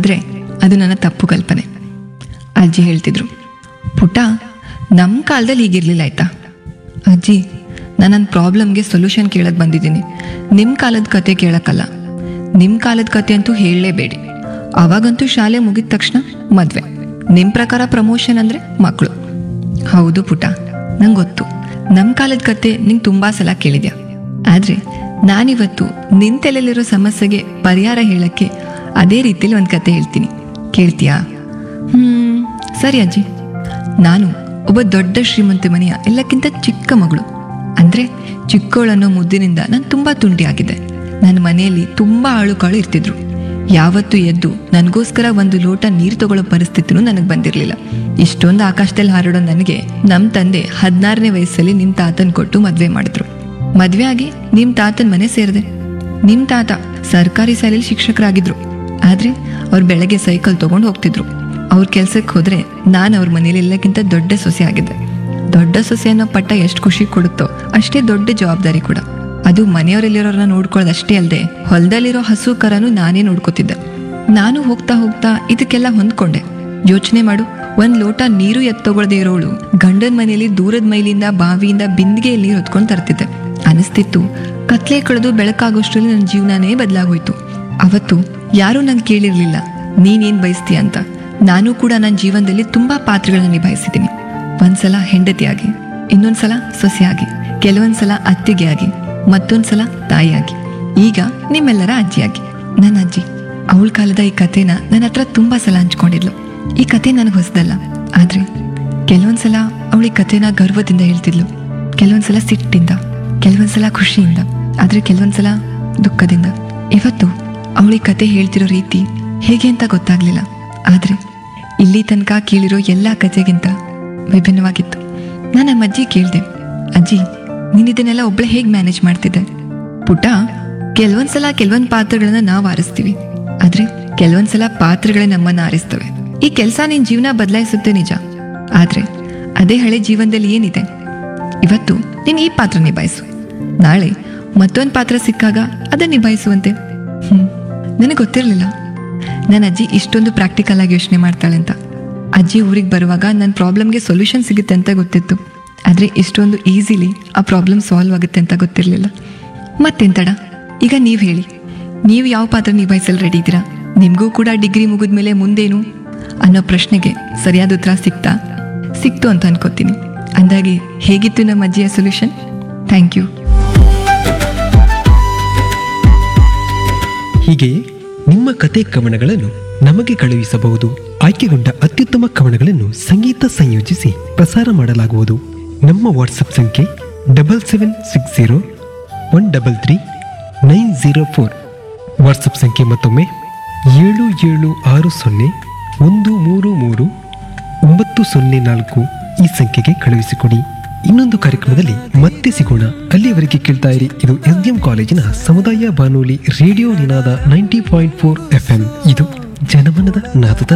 ಆದರೆ ಅದು ನನ್ನ ತಪ್ಪು ಕಲ್ಪನೆ ಅಜ್ಜಿ ಹೇಳ್ತಿದ್ರು ಪುಟ ನಮ್ಮ ಕಾಲದಲ್ಲಿ ಹೀಗಿರ್ಲಿಲ್ಲ ಆಯ್ತಾ ಅಜ್ಜಿ ನಾನು ನನ್ನ ಪ್ರಾಬ್ಲಮ್ಗೆ ಸೊಲ್ಯೂಷನ್ ಕೇಳಕ್ಕೆ ಬಂದಿದ್ದೀನಿ ನಿಮ್ಮ ಕಾಲದ ಕತೆ ಕೇಳಕ್ಕಲ್ಲ ನಿಮ್ಮ ಕಾಲದ ಕತೆ ಅಂತೂ ಹೇಳಲೇಬೇಡಿ ಅವಾಗಂತೂ ಶಾಲೆ ಮುಗಿದ ತಕ್ಷಣ ಮದುವೆ ನಿಮ್ಮ ಪ್ರಕಾರ ಪ್ರಮೋಷನ್ ಅಂದರೆ ಮಕ್ಕಳು ಹೌದು ಪುಟ ನಂಗೆ ಗೊತ್ತು ನಮ್ಮ ಕಾಲದ ಕತೆ ನಿಂಗೆ ತುಂಬ ಸಲ ಕೇಳಿದ್ಯಾ ಆದರೆ ನಾನಿವತ್ತು ನಿನ್ನ ತಲೆಯಲ್ಲಿರೋ ಸಮಸ್ಯೆಗೆ ಪರಿಹಾರ ಹೇಳಕ್ಕೆ ಅದೇ ರೀತಿಯಲ್ಲಿ ಒಂದು ಕತೆ ಹೇಳ್ತೀನಿ ಕೇಳ್ತೀಯಾ ಹ್ಮ್ ಸರಿ ಅಜ್ಜಿ ನಾನು ಒಬ್ಬ ದೊಡ್ಡ ಶ್ರೀಮಂತ ಮನೆಯ ಎಲ್ಲಕ್ಕಿಂತ ಚಿಕ್ಕ ಮಗಳು ಅಂದ್ರೆ ಚಿಕ್ಕವಳನ್ನೋ ಮುದ್ದಿನಿಂದ ನಾನು ತುಂಬಾ ತುಂಟಿ ಆಗಿದ್ದೆ ನನ್ನ ಮನೆಯಲ್ಲಿ ತುಂಬಾ ಆಳುಕಾಳು ಇರ್ತಿದ್ರು ಯಾವತ್ತೂ ಎದ್ದು ನನಗೋಸ್ಕರ ಒಂದು ಲೋಟ ನೀರು ತಗೊಳ್ಳೋ ಪರಿಸ್ಥಿತಿನೂ ನನಗೆ ಬಂದಿರಲಿಲ್ಲ ಇಷ್ಟೊಂದು ಆಕಾಶದಲ್ಲಿ ಹಾರಾಡೋ ನನಗೆ ನಮ್ಮ ತಂದೆ ಹದಿನಾರನೇ ವಯಸ್ಸಲ್ಲಿ ನಿಮ್ಮ ತಾತನ್ ಕೊಟ್ಟು ಮದುವೆ ಮಾಡಿದ್ರು ಮದುವೆ ಆಗಿ ನಿಮ್ಮ ತಾತನ ಮನೆ ಸೇರಿದೆ ನಿಮ್ಮ ತಾತ ಸರ್ಕಾರಿ ಶಾಲೆಯಲ್ಲಿ ಶಿಕ್ಷಕರಾಗಿದ್ರು ಆದ್ರೆ ಅವ್ರು ಬೆಳಗ್ಗೆ ಸೈಕಲ್ ತಗೊಂಡು ಹೋಗ್ತಿದ್ರು ಅವ್ರ ಕೆಲ್ಸಕ್ಕೆ ಹೋದ್ರೆ ನಾನು ಅವ್ರ ಮನೇಲಿ ಎಲ್ಲಕ್ಕಿಂತ ದೊಡ್ಡ ಸೊಸೆ ಆಗಿದ್ದೆ ದೊಡ್ಡ ಸೊಸೆ ಅನ್ನೋ ಪಟ್ಟ ಎಷ್ಟು ಖುಷಿ ಕೊಡುತ್ತೋ ಅಷ್ಟೇ ದೊಡ್ಡ ಜವಾಬ್ದಾರಿ ಕೂಡ ಅದು ಮನೆಯವರಲ್ಲಿರೋರನ್ನ ನೋಡ್ಕೊಳ್ಳೋದು ಅಷ್ಟೇ ಅಲ್ಲದೆ ಹೊಲದಲ್ಲಿರೋ ಹಸು ಕರನು ನಾನೇ ನೋಡ್ಕೋತಿದ್ದೆ ನಾನು ಹೋಗ್ತಾ ಹೋಗ್ತಾ ಇದಕ್ಕೆಲ್ಲ ಹೊಂದ್ಕೊಂಡೆ ಯೋಚನೆ ಮಾಡು ಒಂದ್ ಲೋಟ ನೀರು ಎತ್ತಗೊಳ್ದೇ ಇರೋಳು ಗಂಡನ ಮನೆಯಲ್ಲಿ ದೂರದ ಮೈಲಿಂದ ಬಾವಿಯಿಂದ ಬಿಂದಿಗೆಯಲ್ಲಿ ನೀರು ಹೊತ್ಕೊಂಡು ತರ್ತಿದ್ದೆ ಅನಿಸ್ತಿತ್ತು ಕತ್ಲೆ ಕಳೆದು ಬೆಳಕಾಗೋಷ್ಟರಲ್ಲಿ ನನ್ನ ಜೀವನನೇ ಬದಲಾಗೋಯ್ತು ಅವತ್ತು ಯಾರೂ ನಂಗೆ ಕೇಳಿರ್ಲಿಲ್ಲ ನೀನೇನ್ ಬಯಸ್ತೀಯ ಅಂತ ನಾನು ಕೂಡ ನನ್ನ ಜೀವನದಲ್ಲಿ ತುಂಬಾ ಪಾತ್ರಗಳನ್ನ ನಿಭಾಯಿಸಿದ್ದೀನಿ ಒಂದ್ಸಲ ಹೆಂಡತಿಯಾಗಿ ಇನ್ನೊಂದ್ಸಲ ಸೊಸೆಯಾಗಿ ಕೆಲವೊಂದ್ಸಲ ಅತ್ತಿಗೆ ಆಗಿ ಮತ್ತೊಂದ್ಸಲ ತಾಯಿಯಾಗಿ ಈಗ ನಿಮ್ಮೆಲ್ಲರ ಅಜ್ಜಿಯಾಗಿ ನನ್ನ ಅಜ್ಜಿ ಅವಳ ಕಾಲದ ಈ ಕಥೆನ ನನ್ನ ಹತ್ರ ತುಂಬಾ ಸಲ ಹಂಚ್ಕೊಂಡಿದ್ಲು ಈ ಕತೆ ನನಗೆ ಹೊಸದಲ್ಲ ಆದ್ರೆ ಕೆಲವೊಂದ್ಸಲ ಅವಳ ಈ ಕಥೆನ ಗರ್ವದಿಂದ ಹೇಳ್ತಿದ್ಲು ಕೆಲವೊಂದ್ಸಲ ಸಿಟ್ಟಿಂದ ಕೆಲವೊಂದ್ಸಲ ಖುಷಿಯಿಂದ ಆದ್ರೆ ಕೆಲವೊಂದ್ಸಲ ದುಃಖದಿಂದ ಇವತ್ತು ಅವಳಿ ಕತೆ ಹೇಳ್ತಿರೋ ರೀತಿ ಹೇಗೆ ಅಂತ ಗೊತ್ತಾಗ್ಲಿಲ್ಲ ಆದ್ರೆ ಇಲ್ಲಿ ತನಕ ಕೇಳಿರೋ ಎಲ್ಲಾ ಕಥೆಗಿಂತ ವಿಭಿನ್ನವಾಗಿತ್ತು ನಾನು ನಮ್ಮ ಅಜ್ಜಿ ಕೇಳಿದೆ ಅಜ್ಜಿ ನೀನ್ ಇದನ್ನೆಲ್ಲ ಒಬ್ಳೆ ಹೇಗೆ ಮ್ಯಾನೇಜ್ ಮಾಡ್ತಿದ್ದೆ ಪುಟ ಕೆಲವೊಂದ್ಸಲ ಕೆಲವೊಂದ್ ಪಾತ್ರಗಳನ್ನ ನಾವು ಆರಿಸ್ತೀವಿ ಆದ್ರೆ ಕೆಲವೊಂದ್ಸಲ ಪಾತ್ರಗಳೇ ನಮ್ಮನ್ನ ಆರಿಸ್ತವೆ ಈ ಕೆಲಸ ನಿನ್ ಜೀವನ ಬದಲಾಯಿಸುತ್ತೆ ನಿಜ ಆದ್ರೆ ಅದೇ ಹಳೆ ಜೀವನದಲ್ಲಿ ಏನಿದೆ ಇವತ್ತು ನೀನು ಈ ಪಾತ್ರ ನಿಭಾಯಿಸು ನಾಳೆ ಮತ್ತೊಂದು ಪಾತ್ರ ಸಿಕ್ಕಾಗ ಅದನ್ನ ನಿಭಾಯಿಸುವಂತೆ ಹ್ಮ್ ನನಗೆ ಗೊತ್ತಿರಲಿಲ್ಲ ನನ್ನ ಅಜ್ಜಿ ಇಷ್ಟೊಂದು ಪ್ರಾಕ್ಟಿಕಲ್ ಆಗಿ ಯೋಚನೆ ಮಾಡ್ತಾಳೆ ಅಂತ ಅಜ್ಜಿ ಊರಿಗೆ ಬರುವಾಗ ನನ್ನ ಪ್ರಾಬ್ಲಮ್ಗೆ ಸೊಲ್ಯೂಷನ್ ಸಿಗುತ್ತೆ ಅಂತ ಗೊತ್ತಿತ್ತು ಆದರೆ ಇಷ್ಟೊಂದು ಈಸಿಲಿ ಆ ಪ್ರಾಬ್ಲಮ್ ಸಾಲ್ವ್ ಆಗುತ್ತೆ ಅಂತ ಗೊತ್ತಿರಲಿಲ್ಲ ಮತ್ತೆಂತಡ ಈಗ ನೀವು ಹೇಳಿ ನೀವು ಯಾವ ಪಾತ್ರ ನಿಭಾಯಿಸಲು ರೆಡಿ ಇದ್ದೀರಾ ನಿಮಗೂ ಕೂಡ ಡಿಗ್ರಿ ಮುಗಿದ್ಮೇಲೆ ಮುಂದೇನು ಅನ್ನೋ ಪ್ರಶ್ನೆಗೆ ಸರಿಯಾದ ಉತ್ತರ ಸಿಕ್ತಾ ಸಿಕ್ತು ಅಂತ ಅನ್ಕೋತೀನಿ ಅಂದಾಗೆ ಹೇಗಿತ್ತು ನಮ್ಮ ಅಜ್ಜಿಯ ಸೊಲ್ಯೂಷನ್ ಥ್ಯಾಂಕ್ ಯು ಹೀಗೆಯೇ ನಿಮ್ಮ ಕತೆ ಕವನಗಳನ್ನು ನಮಗೆ ಕಳುಹಿಸಬಹುದು ಆಯ್ಕೆಗೊಂಡ ಅತ್ಯುತ್ತಮ ಕವನಗಳನ್ನು ಸಂಗೀತ ಸಂಯೋಜಿಸಿ ಪ್ರಸಾರ ಮಾಡಲಾಗುವುದು ನಮ್ಮ ವಾಟ್ಸಪ್ ಸಂಖ್ಯೆ double seven six zero one double three nine zero four WhatsApp ಸಂಖ್ಯೆ ಮತ್ತೊಮ್ಮೆ ಏಳು ಏಳು ಆರು ಸೊನ್ನೆ ಒಂದು ಮೂರು ಮೂರು ಒಂಬತ್ತು ಸೊನ್ನೆ ನಾಲ್ಕು ಈ ಸಂಖ್ಯೆಗೆ ಕಳುಹಿಸಿಕೊಡಿ ಇನ್ನೊಂದು ಕಾರ್ಯಕ್ರಮದಲ್ಲಿ ಮತ್ತೆ ಸಿಗೋಣ ಅಲ್ಲಿಯವರೆಗೆ ಕೇಳ್ತಾ ಇರಿ ಇದು ಎಸ್ ಡಿ ಎಂ ಕಾಲೇಜಿನ ಸಮುದಾಯ ಬಾನುಲಿ radio Ninada ninety point four F M ಇದು ಜನಮನದ ನಾದದ